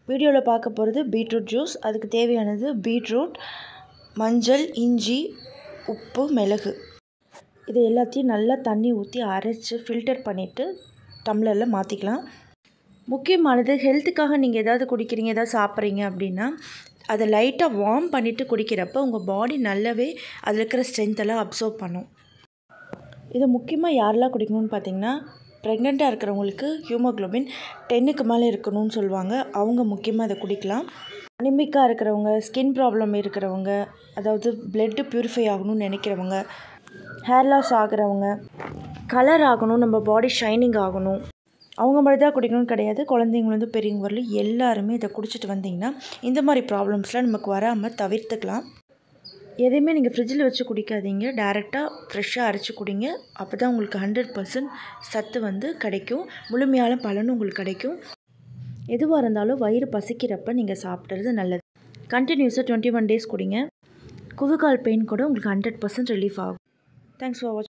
வீடியோவில் பார்க்க போகிறது பீட்ரூட் ஜூஸ் அதுக்கு தேவையானது பீட்ரூட் மஞ்சள் இஞ்சி உப்பு மிளகு இது எல்லாத்தையும் நல்லா தண்ணி ஊற்றி அரைச்சி ஃபில்டர் பண்ணிவிட்டு டம்ளரில் மாற்றிக்கலாம் முக்கியமானது ஹெல்த்துக்காக நீங்கள் ஏதாவது குடிக்கிறீங்க ஏதாவது சாப்பிட்றீங்க அப்படின்னா அதை லைட்டாக வார்ம் பண்ணிவிட்டு குடிக்கிறப்ப உங்கள் பாடி நல்லாவே அதில் இருக்கிற ஸ்ட்ரென்த்தெல்லாம் அப்சர்வ் பண்ணும் இது முக்கியமாக யாரெல்லாம் குடிக்கணும்னு பார்த்தீங்கன்னா ப்ரெக்னெண்ட்டாக இருக்கிறவங்களுக்கு ஹியூமோக்ளோபின் டென்னுக்கு மேலே இருக்கணும்னு சொல்லுவாங்க அவங்க முக்கியமாக இதை குடிக்கலாம் அனிமிக்காக இருக்கிறவங்க ஸ்கின் ப்ராப்ளம் இருக்கிறவங்க அதாவது பிளட்டு ப்யூரிஃபை ஆகணும்னு நினைக்கிறவங்க ஹேர் லாஸ் ஆகிறவங்க கலர் ஆகணும் நம்ம பாடி ஷைனிங் ஆகணும் அவங்க மட்டும் தான் குடிக்கணும்னு கிடையாது குழந்தைங்கலேருந்து பெரியவங்க வரலும் எல்லாருமே இதை குடிச்சிட்டு வந்திங்கன்னா இந்த மாதிரி ப்ராப்ளம்ஸ்லாம் நமக்கு வராமல் தவிர்த்துக்கலாம் எதையுமே நீங்கள் ஃப்ரிட்ஜில் வச்சு குடிக்காதீங்க டேரெக்டாக ஃப்ரெஷ்ஷாக அரைச்சி குடிங்க அப்போ தான் உங்களுக்கு ஹண்ட்ரட் பர்சன்ட் சத்து வந்து கிடைக்கும் முழுமையான பலனும் உங்களுக்கு கிடைக்கும் எதுவாக இருந்தாலும் வயிறு பசிக்கிறப்ப நீங்கள் சாப்பிட்றது நல்லது கண்டினியூஸாக டுவெண்ட்டி ஒன் டேஸ் குடிங்க குதுகால் பெயின் கூட உங்களுக்கு ஹண்ட்ரட் பர்சன்ட் ரிலீஃப் ஆகும் தேங்க்ஸ் ஃபார் வாட்ச்